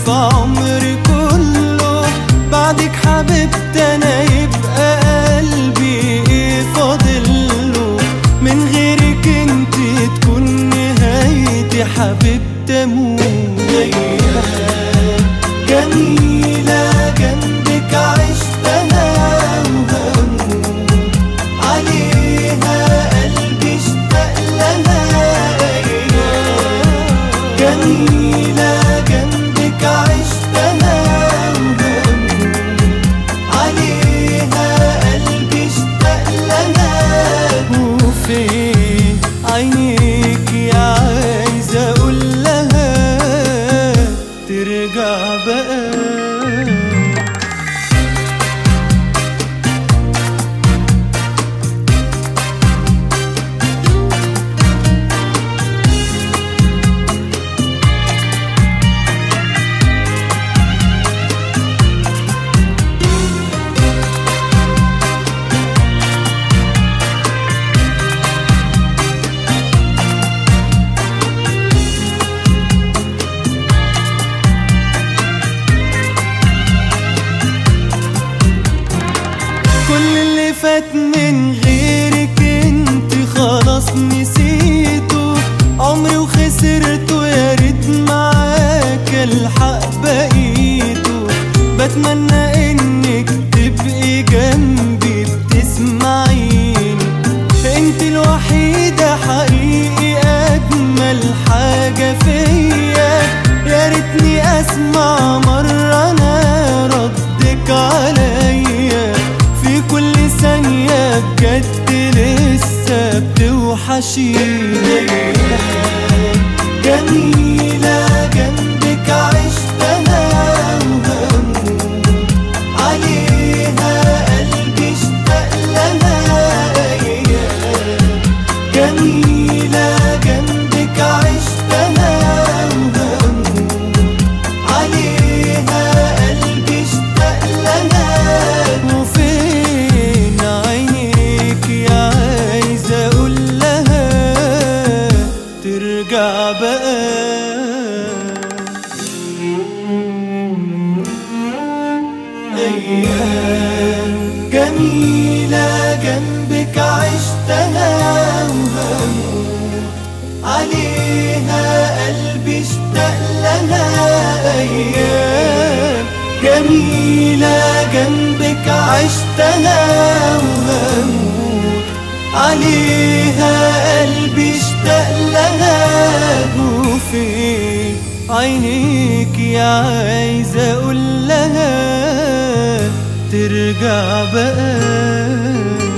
في عمري كله بعدك حبيبتي انا يبقى قلبي ايه فاضله من غيرك انت تكون نهايتي حبيبتي اموت جميلة جنبك عشت انا وهموت عليها قلبي اشتاق لها جميلة جنبك عشت انا وهموت عليها قلبي اشتاق لها وفين عينيك يا عايزة اقول لها ترجع بقى كل اللي فات من غيرك انت خلاص نسيته عمري وخسرته يا ريت معاك الحق بقيته بتمنى انك تبقي جنبي بتسمعيني انت الوحيدة حقيقي اجمل حاجة فيا يا ريتني اسمع مرة انا ردك عليا في كل ثانية بجد لسه بتوحشيني جميلة جنبك عشت انا وهموت عليها قلبي اشتاق لها جميلة جنبك عشت انا وهموت عليها قلبي اشتاق لها وفين عينيك يا عايزة اقول لها ترجع بقى أيام جميلة جنبك عشتها وهموت عليها قلبي اشتاق لها أيام جميلة جنبك عشتها وهموت عليها قلبي اشتاق لها وفين عينيك يا عايزة اقول لها ترجع بقى